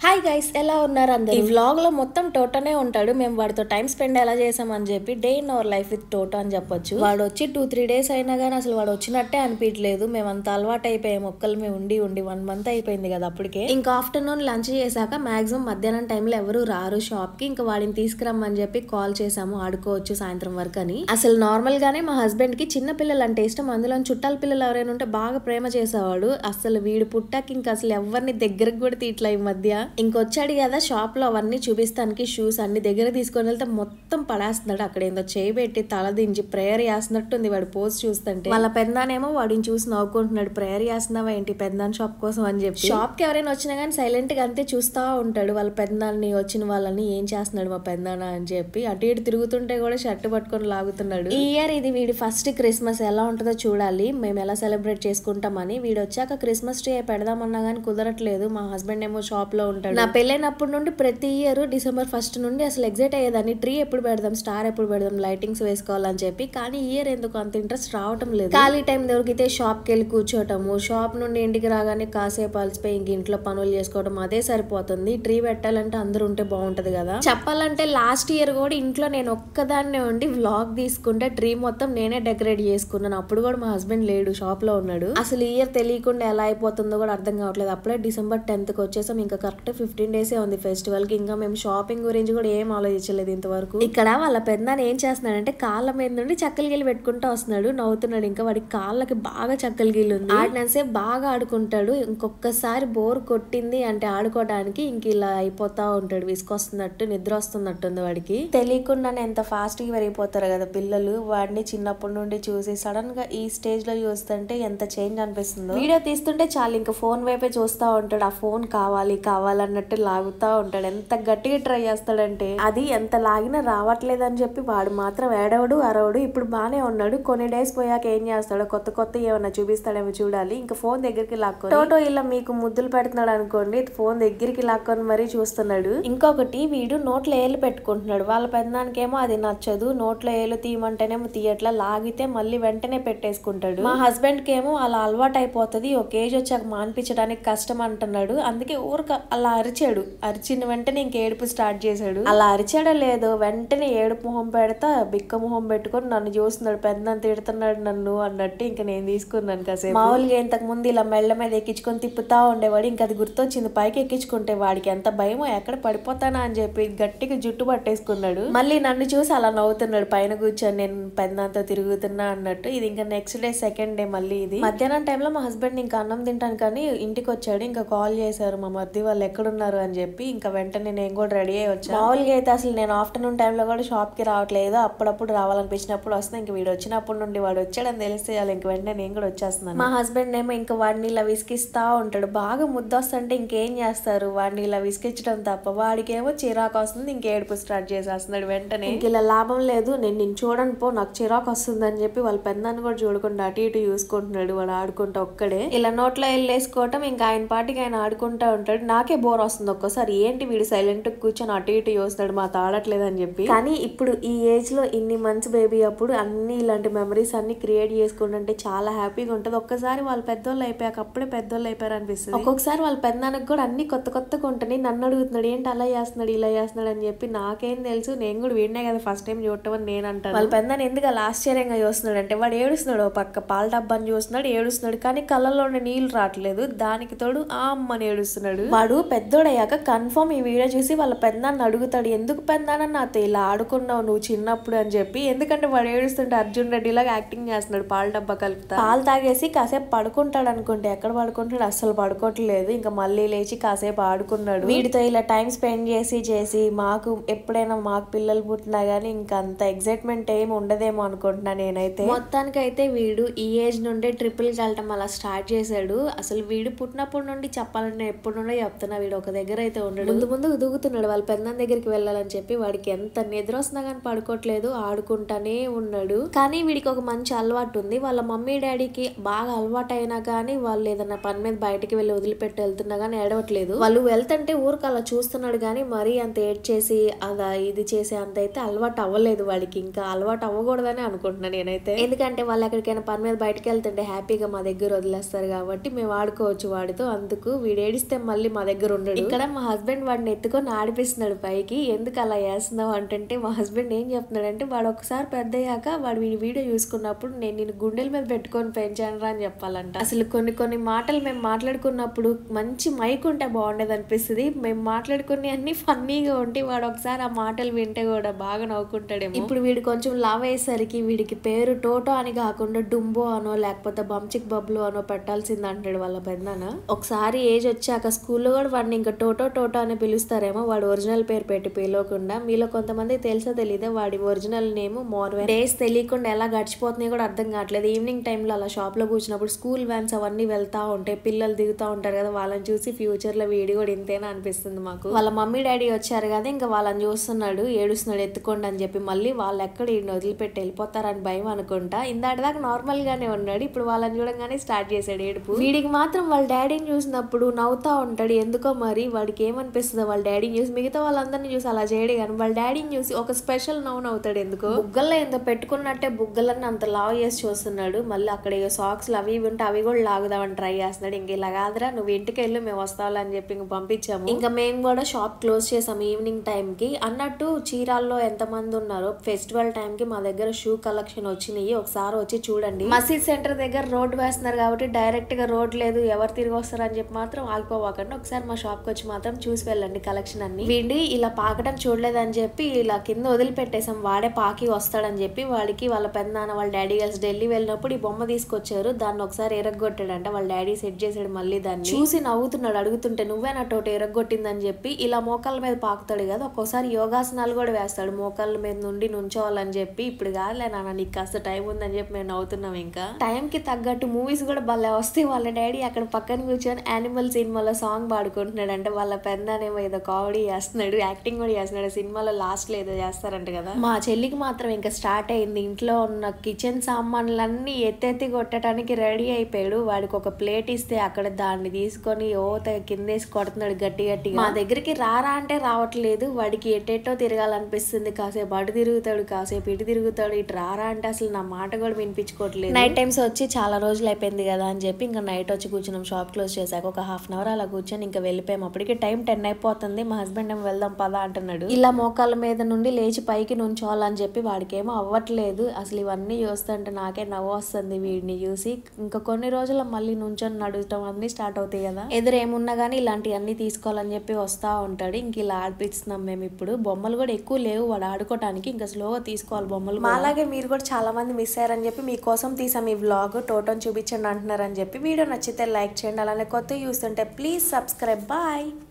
Hi guys ఎలా ఉన్నారు అందరు ఈ వ్లాగ్ లో మొత్తం టోటోనే ఉంటాడు మేము వాడితో టైం స్పెండ్ ఎలా చేసామని చెప్పి day in our life with Toto అని చెప్పొచ్చు వాడు వచ్చి టూ త్రీ డేస్ అయినా కానీ అసలు వాడు వచ్చినట్టే అనిపించలేదు మేము అంత అలవాటు అయిపోయాం ఒక్కలు మేము ఉండి ఉండి వన్ మంత్ అయిపోయింది కదా అప్పటికే ఇంకా ఆఫ్టర్నూన్ లంచ్ చేశాక మాక్సిమం మధ్యాహ్నం టైంలో ఎవరు రారు షాప్ కి ఇంకా వాడిని తీసుకురమ్మని చెప్పి కాల్ చేసాము ఆడుకోవచ్చు సాయంత్రం వరకు అని అసలు నార్మల్ గానే మా హస్బెండ్ కి చిన్న పిల్లలు అంటే ఇష్టం అందులో చుట్టాల పిల్లలు ఎవరైనా ఉంటే బాగా ప్రేమ చేసేవాడు అసలు వీడు పుట్టాక ఇంకా అసలు ఎవరిని దగ్గరకు కూడా తీయట్లే ఈ మధ్య ఇంకొచ్చాడు కదా షాప్ లో అవన్నీ చూపిస్తానికి షూస్ అన్ని దగ్గర తీసుకొని వెళ్తే మొత్తం పడేస్తున్నాడు అక్కడ ఏందో చేయబెట్టి తల దించి ప్రేయర్ చేస్తున్నట్టుంది వాడు పోస్ట్ చూస్తుంటే వాళ్ళ పెద్దానేమో వాడిని చూసి నవ్వుకుంటున్నాడు ప్రేయర్ చేస్తున్నావా ఏంటి పెద్దాన్ షాప్ కోసం అని చెప్పి షాప్ కి ఎవరైనా వచ్చినా కానీ సైలెంట్ గా అంతే చూస్తా ఉంటాడు వాళ్ళ పెద్దాన్ని వచ్చిన వాళ్ళని ఏం చేస్తున్నాడు మా పెద్దాన అని చెప్పి అటు ఇటు తిరుగుతుంటే కూడా షర్ట్ పట్టుకొని లాగుతున్నాడు ఈ ఇయర్ ఇది వీడి ఫస్ట్ క్రిస్మస్ ఎలా ఉంటుందో చూడాలి మేము ఎలా సెలబ్రేట్ చేసుకుంటామని వీడు వచ్చాక క్రిస్మస్ ట్రీ పెడదామన్నా కానీ కుదరట్లేదు మా హస్బెండ్ ఏమో షాప్ లో ఉంటాడు నా పెళ్ళైనప్పటి నుండి ప్రతి ఇయర్ డిసెంబర్ ఫస్ట్ నుండి అసలు ఎగ్జైట్ అయ్యేదాన్ని ట్రీ ఎప్పుడు పెడదాం స్టార్ ఎప్పుడు పెడదాం లైటింగ్స్ వేసుకోవాలని చెప్పి కానీ ఈ ఇయర్ ఎందుకు అంత ఇంట్రెస్ట్ రావటం లేదు ఖాళీ టైం దొరికితే షాప్ కి వెళ్ళి కూర్చోటము షాప్ నుండి ఇంటికి రాగానే కాసేపు అలసిపోయి ఇంక ఇంట్లో పనులు చేసుకోవడం అదే సరిపోతుంది ట్రీ పెట్టాలంటే అందరూ ఉంటే బాగుంటది కదా చెప్పాలంటే లాస్ట్ ఇయర్ కూడా ఇంట్లో నేను ఒక్కదాన్నే ఉండి వ్లాగ్ తీసుకుంటే ట్రీ మొత్తం నేనే డెకరేట్ చేసుకున్నాను అప్పుడు కూడా మా హస్బెండ్ లేడు షాప్ లో ఉన్నాడు అసలు ఈ ఇయర్ తెలియకుండా ఎలా అయిపోతుందో కూడా అర్థం కావట్లేదు అప్పుడే డిసెంబర్ టెన్త్ కి వచ్చేసాం ఇంకా కరెక్ట్ ఫిఫ్టీన్ డేసే ఉంది ఫెస్టివల్ కి ఇంకా మేము షాపింగ్ గురించి కూడా ఏం ఆలోచించలేదు ఇంతవరకు ఇక్కడ వాళ్ళ పెద్దాన్ని ఏం చేస్తున్నాడంటే కాళ్ళ మీద నుండి చక్కలు గిల్లి పెట్టుకుంటూ వస్తున్నాడు నవ్వుతున్నాడు ఇంకా వాడి కాళ్ళకి బాగా చక్కలు గిల్లి ఉంది ఆడినసే బాగా ఆడుకుంటాడు ఇంకొకసారి బోర్ కొట్టింది అంటే ఆడుకోవడానికి ఇంక ఇలా అయిపోతా ఉంటాడు విసుకొస్తున్నట్టు నిద్ర వస్తున్నట్టుంది వాడికి తెలియకుండానే ఎంత ఫాస్ట్ గా పెరిగిపోతారు కదా పిల్లలు వాడిని చిన్నప్పటి నుండి చూసి సడన్ గా ఈ స్టేజ్ లో చూస్తుంటే ఎంత చేంజ్ అనిపిస్తుందో వీడియో తీస్తుంటే చాలు ఇంకా ఫోన్ వైపే చూస్తా ఉంటాడు ఆ ఫోన్ కావాలి కావాలన్నట్టు లాగుతా ఉంటాడు ఎంత గట్టిగా ట్రై చేస్తాడంటే అది ఎంత లాగినా రావట్లేదని చెప్పి వాడు మాత్రం ఏడవడు అరవడు ఇప్పుడు బానే ఉన్నాడు కొన్ని డేస్ పోయాక ఏం చేస్తాడో కొత్త కొత్త ఏమన్నా చూపిస్తాడేమో చూడాలి ఇంకా ఫోన్ దగ్గరికి లాక్కొని టోటో ఇలా మీకు ముద్దులు పెడుతున్నాడు అనుకోండి ఫోన్ దగ్గరికి లాక్కొని మరీ చూస్తున్నాడు ఇంకొకటి వీడు నోట్లో ఏలు పెట్టుకుంటున్నాడు వాళ్ళ పెద్దనానికేమో అది నచ్చదు నోట్లో ఏలు తీయమంటేనేమో తీయట్లా లాగితే మళ్ళీ వెంటనే పెట్టేసుకుంటాడు మా హస్బెండ్ కి ఏమో అలా అలవాటు అయిపోతుంది ఒక ఏజ్ వచ్చాక మాన్పించడానికి కష్టం అంటున్నాడు అందుకే ఊరక అలా అరిచాడు అరిచిన వెంటనే ఇంక ఏడుపు స్టార్ట్ చేశాడు అలా అరిచాడో లేదో వెంటనే ఏడుపు మొహం పెడతా బిక్క మొహం పెట్టుకొని నన్ను చూస్తున్నాడు పెద్ద తిడుతున్నాడు నన్ను అన్నట్టు ఇంకా నేను తీసుకున్నాను కాసేపు మామూలుగా ఇంతకు ముందు ఇలా మెళ్ళ మీద ఎక్కించుకొని తిప్పుతా ఉండేవాడు ఇంకా అది గుర్తొచ్చింది పైకి ఎక్కించుకుంటే వాడికి ఎంత భయమో ఎక్కడ పడిపోతానా అని చెప్పి గట్టిగా జుట్టు పట్టేసుకున్నాడు మళ్ళీ నన్ను చూసి అలా నవ్వుతున్నాడు పైన కూర్చొని నేను పెద్దంతా తిరుగుతున్నా అన్నట్టు ఇది ఇంకా నెక్స్ట్ డే సెకండ్ డే మళ్ళీ ఇది మధ్యాహ్నం టైంలో మా హస్బెండ్ ఇంకా అన్నం తింటాను కానీ ఇంటికి వచ్చాడు ఇంకా కాల్ చేశారు మా మధ్య వాళ్ళు ఎక్కడున్నారు అని చెప్పి ఇంకా వెంటనే నేను కూడా రెడీ అయ్యి వచ్చాను మామూలుగా అయితే అసలు నేను ఆఫ్టర్నూన్ టైంలో కూడా షాప్ కి రావట్లేదు అప్పుడప్పుడు రావాలనిపించినప్పుడు వస్తే ఇంక వీడు వచ్చినప్పుడు నుండి వాడు వచ్చాడని తెలిస్తే చాలు ఇంక వెంటనే నేను కూడా వచ్చేస్తున్నాను మా హస్బెండ్ ఏమో ఇంకా వాడిని ఇలా విసిగిస్తా ఉంటాడు బాగా ముద్దొస్తుంటే ఇంకేం చేస్తారు వాడిని ఇలా విసిగించడం తప్ప వాడికేమో చిరాకు వస్తుంది ఇంక ఏడుపు స్టార్ట్ చేసేస్తున్నాడు వెంటనే ఇంక ఇలా లాభం లేదు నేను నిన్ను చూడను పో నాకు చిరాకు వస్తుంది అని చెప్పి వాళ్ళ పెద్దాన్ని కూడా చూడకుండా అటు ఇటు చూసుకుంటున్నాడు వాడు ఆడుకుంటా ఒక్కడే ఇలా నోట్లో వెళ్ళేసుకోవటం ఇంకా ఆయన పాటికి ఆయన ఆడుకుంటా ఉంటాడు నాకే బోర్ వస్తుంది ఒక్కోసారి ఏంటి వీడు సైలెంట్ కూర్చొని అటు ఇటు చూస్తున్నాడు మా తాడట్లేదు అని చెప్పి కానీ ఇప్పుడు ఈ ఏజ్ లో ఇన్ని మంత్స్ బేబీ అప్పుడు అన్ని ఇలాంటి మెమరీస్ అన్ని క్రియేట్ చేసుకుంటుంటే చాలా హ్యాపీగా ఉంటది ఒక్కసారి వాళ్ళు పెద్దోళ్ళు అయిపోయాక అప్పుడే పెద్దోళ్ళు అయిపోయారు అనిపిస్తుంది ఒక్కొక్కసారి వాళ్ళ పెద్దనానికి కూడా అన్ని కొత్త కొత్తగా ఉంటుంది నన్ను అడుగుతున్నాడు ఏంటి అలా చేస్తున్నాడు ఇలా చేస్తున్నాడు అని చెప్పి నాకేం తెలుసు నేను కూడా వీడినే కదా ఫస్ట్ టైం చూడటం అని నేను అంటాను వాళ్ళ పెద్దని ఎందుకు అలా ఆశ్చర్యంగా చూస్తున్నాడు అంటే వాడు ఏడుస్తున్నాడు ఓ పక్క పాల డబ్బాని చూస్తున్నాడు ఏడుస్తున్నాడు కానీ కళ్ళల్లో ఉండే నీళ్లు రావట్లేదు దానికి తోడు ఆ అమ్మని ఏడుస్తున్నాడు వాడు పెద్దోడయ్యాక కన్ఫర్మ్ ఈ వీడియో చూసి వాళ్ళ పెద్దాన్ని అడుగుతాడు ఎందుకు పెద్దానని నాతో ఇలా ఆడుకున్నావు నువ్వు చిన్నప్పుడు అని చెప్పి ఎందుకంటే వాడు ఏడుస్తుంటే అర్జున్ రెడ్డి లాగా యాక్టింగ్ చేస్తున్నాడు పాల డబ్బా కలుపుతా పాలు తాగేసి కాసేపు పడుకుంటాడు అనుకుంటే ఎక్కడ పడుకుంటాడు అస్సలు పడుకోవట్లేదు ఇంకా మళ్ళీ లేచి కాసేపు ఆడుకున్నాడు వీడితో ఇలా టైం స్పెండ్ చేసి చేసి మాకు ఎప్పుడైనా మాకు పిల్లలు పుట్టినా గానీ ఇంకా అంత ఎగ్జైట్మెంట్ ఏమి ఉండదేమో అనుకుంటున్నా నేనైతే మొత్తానికైతే వీడు ఈ ఏజ్ నుండే ట్రిపుల్ వెళ్ళటం అలా స్టార్ట్ చేశాడు అసలు వీడు పుట్టినప్పటి నుండి చెప్పాలంటే ఎప్పుడు నుండో చెప్తున్నా వీడు ఒక దగ్గర అయితే ఉండడు ముందు ముందు దుగుతున్నాడు వాళ్ళ పెద్దం దగ్గరికి వెళ్ళాలని చెప్పి వాడికి ఎంత నిద్ర వస్తున్నా కానీ పడుకోవట్లేదు ఆడుకుంటానే ఉన్నాడు కానీ వీడికి ఒక మంచి అలవాటు ఉంది వాళ్ళ మమ్మీ డాడీకి బాగా అలవాటు అయినా కానీ వాళ్ళు ఏదైనా పని మీద బయటికి వెళ్ళి వదిలిపెట్టి వెళ్తున్నా కానీ ఏడవట్లేదు వాళ్ళు వెళ్తుంటే ఊరికి అలా చూస్తున్నాడు కానీ మరీ అంత ఏడ్ చేసి అదా ఇది చేసే అంత అయితే అలవాటు అవ్వలేదు వాడికి ఇంకా అలవాటు అవ్వకూడదని అనుకుంటున్నాను నేనైతే ఎందుకంటే వాళ్ళు ఎక్కడికైనా పని మీద బయటకు వెళ్తుంటే హ్యాపీగా మా దగ్గర వదిలేస్తారు కాబట్టి మేము ఆడుకోవచ్చు వాడితో అందుకు వీడు ఏడిస్తే మళ్ళీ మా దగ్గర ఉండడు ఇక్కడ మా హస్బెండ్ వాడిని ఎత్తుకొని ఆడిపిస్తున్నాడు పైకి ఎందుకు అలా చేస్తున్నావు అంటే మా హస్బెండ్ ఏం చెప్తున్నాడు అంటే వాడు ఒకసారి పెద్ద అయ్యాక వాడు వీడి వీడియో చూసుకున్నప్పుడు నేను నేను గుండెల మీద పెట్టుకొని పెంచాను రా అని చెప్పాలంట అసలు కొన్ని కొన్ని మాటలు మేము మాట్లాడుకున్నప్పుడు మంచి మైక్ ఉంటే బాగుండేది అనిపిస్తుంది మేము మాట్లాడుకునే అన్ని ఫన్నీగా ఉంటే వాడు ఒకసారి ఆ మాటలు వింటే కూడా బాగా నవ్వుకుంటాడేమో ఇప్పుడు వీడు కొంచెం లావ్ అయ్యేసరికి వీడికి పేరు టోటో అని కాకుండా డుంబో అనో లేకపోతే బంచిక్ బబ్లు అనో పెట్టాల్సింది అంటాడు వాళ్ళ పెద్దనాన్న ఒకసారి ఏజ్ వచ్చాక స్కూల్లో కూడా వాడిని ఇంకా టోటో టోటో అని పిలుస్తారేమో వాడు ఒరిజినల్ పేరు పెట్టి పిలవకుండా మీలో కొంతమంది తెలుసో తెలీదా వాడి ఒరిజినల్ నేమ్ మోర్వెన్ డేస్ తెలియకుండా ఎలా గడిచిపోతున్నాయి కూడా అర్థం కావట్లేదు ఈవినింగ్ టైంలో అలా షాప్ లో కూర్చున్నప్పుడు స్కూల్ వ్యాన్స్ అవన్నీ వెళ్తా ఉంటాయి పిల్లలు దిగుతూ ఉంటారు కదా వాళ్ళని చూసి ఫ్యూచర్ లో వీడి కూడా ఇంతేనా అనిపిస్తుంది మాకు వాళ్ళ మమ్మీ డాడీ వచ్చారు కదా ఇంకా వాళ్ళని చూస్తున్నాడు ఏడుస్తున్నాడు ఎత్తుకోండి అని చెప్పి మళ్ళీ వాళ్ళు ఎక్కడ ఈయన వదిలిపెట్టి వెళ్ళిపోతారని భయం అనుకుంటా ఇందాటి దాకా నార్మల్ గానే ఉన్నాడు ఇప్పుడు వాళ్ళని చూడంగానే స్టార్ట్ చేశాడు ఏడుపు వీడికి మాత్రం వాళ్ళ డాడీని చూసినప్పుడు నవ్వుతా ఉంటాడు ఎందుకో మరి వాడికి ఏమనిపిస్తుందో వాళ్ళ డాడీని చూసి మిగతా వాళ్ళందరినీ చూసి అలా చేయడు కానీ వాళ్ళ డాడీని చూసి ఒక స్పెషల్ నవ్వు నవ్వుతాడు ఎందుకో బుగ్గల్లో ఏందో పెట్టుకున్నట్టే బుగ్గలన్నీ అంత లావ్ చేసి చూస్తున్నాడు మళ్ళీ అక్కడ ఏదో సాక్స్ అవి ఇవి ఉంటే అవి కూడా లాగుదామని ట్రై చేస్తున్నాడు ఇంక ఇలా కాదురా నువ్వు ఇంటికి వెళ్ళు మేము వస్తావులే అని చెప్పి ఇంక పంపించాము ఇంకా మేము కూడా షాప్ క్లోజ్ చేసాము ఈవినింగ్ టైం కి అన్నట్టు చీరాల్లో ఎంత మంది ఉన్నారో ఫెస్టివల్ టైం కి మా దగ్గర షూ కలెక్షన్ వచ్చినాయి ఒకసారి వచ్చి చూడండి మసీద్ సెంటర్ దగ్గర రోడ్ వేస్తున్నారు కాబట్టి డైరెక్ట్ గా రోడ్ లేదు ఎవరు తిరిగి వస్తారు అని చెప్పి మాత్రం ఆగిపోవాకండి ఒకసారి మా షాప్ కి వచ్చి మాత్రం చూసి వెళ్ళండి కలెక్షన్ అన్ని వీడి ఇలా పాకటం చూడలేదని చెప్పి ఇలా కింద వదిలిపెట్టేసాం వాడే పాకి వస్తాడని చెప్పి వాడికి వాళ్ళ పెద్దనాన్న వాళ్ళ డాడీ కలిసి ఢిల్లీ వెళ్ళినప్పుడు ఈ బొమ్మ తీసుకొచ్చారు దాన్ని ఒకసారి ఎరగొట్టాడంట వాళ్ళ డాడీ సెట్ చేసాడు మళ్ళీ దాన్ని చూసి నవ్వుతున్నాడు అడుగుతుంటే నువ్వే నా తోట ఎరగొట్టిందని చెప్పి ఇలా మోకాళ్ళ మీద పాకుతాడు కదా ఒక్కోసారి యోగాసనాలు కూడా వేస్తాడు మోకాళ్ళ మీద నుండి నుంచోవాలని చెప్పి ఇప్పుడు కాదులే నాన్న నీకు కాస్త టైం ఉందని చెప్పి మేము నవ్వుతున్నాం ఇంకా టైం కి తగ్గట్టు మూవీస్ కూడా భలే వస్తే వాళ్ళ డాడీ అక్కడ పక్కన కూర్చొని యానిమల్ సినిమాలో సాంగ్ పాడుకుంటున్నాడు అంటే వాళ్ళ పెద్దనేమో ఏదో కామెడీ చేస్తున్నాడు యాక్టింగ్ కూడా చేస్తున్నాడు సినిమాలో లాస్ట్ లో ఏదో చేస్తారంట కదా మా చెల్లికి మాత్రం ఇంకా స్టార్ట్ అయింది ఇంట్లో ఉన్న కిచెన్ సామాన్లన్నీ ఎత్తెత్తి కొట్టడానికి రెడీ అయిపోయాడు వాడికి ఒక ప్లేట్ ఇస్తే అక్కడ దాన్ని తీసుకొని ఓ తెగ కిందేసి కొడుతున్నాడు గట్టి గట్టిగా మా దగ్గరికి రారా అంటే రావట్లేదు వాడికి ఎటెటో తిరగాలనిపిస్తుంది కాసేపు అటు తిరుగుతాడు కాసేపు ఇటు తిరుగుతాడు ఇటు రారా అంటే అసలు నా మాట కూడా వినిపించుకోవట్లేదు నైట్ టైమ్స్ వచ్చి చాలా రోజులు అయిపోయింది కదా అని చెప్పి ఇంకా నైట్ వచ్చి కూర్చున్నాం షాప్ క్లోజ్ చేశాక ఒక హాఫ్ అన్ అవర్ అలా కూర్చొని ఇంకా వెళ్ళిపోయాం అప్పటికి టైం టెన్ అయిపోతుంది మా హస్బెండ్ ఏమో వెళ్దాం పదా అంటున్నాడు ఇలా మోకాళ్ళ మీద నుండి లేచి పైకి నుంచోవాలని చెప్పి వాడికి ఏమో అవ్వట్లేదు అసలు ఇవన్నీ చూస్తుంటే నాకే నవ్వు వస్తుంది వీడిని చూసి ఇంకా కొన్ని రోజుల మళ్ళీ నుంచొని నడవటం అన్ని స్టార్ట్ అవుతాయి కదా ఎదురు ఏమున్నా కానీ ఇలాంటివన్నీ తీసుకోవాలని చెప్పి వస్తా ఉంటాడు ఇంక ఇలా ఆడిపిస్తున్నాం మేము ఇప్పుడు బొమ్మలు కూడా ఎక్కువ లేవు వాడు ఆడుకోవటానికి ఇంకా స్లోగా తీసుకోవాలి బొమ్మలు కూడా. అలాగే మీరు కూడా చాలా మంది మిస్ అయ్యారని చెప్పి మీకోసం తీసాం ఈ వ్లాగ్ టోటోని చూపించండి అంటున్నారని చెప్పి వీడియో నచ్చితే లైక్ చేయండి అలానే కొత్త చూస్తుంటే ప్లీజ్ సబ్స్క్రైబ్ బాయ్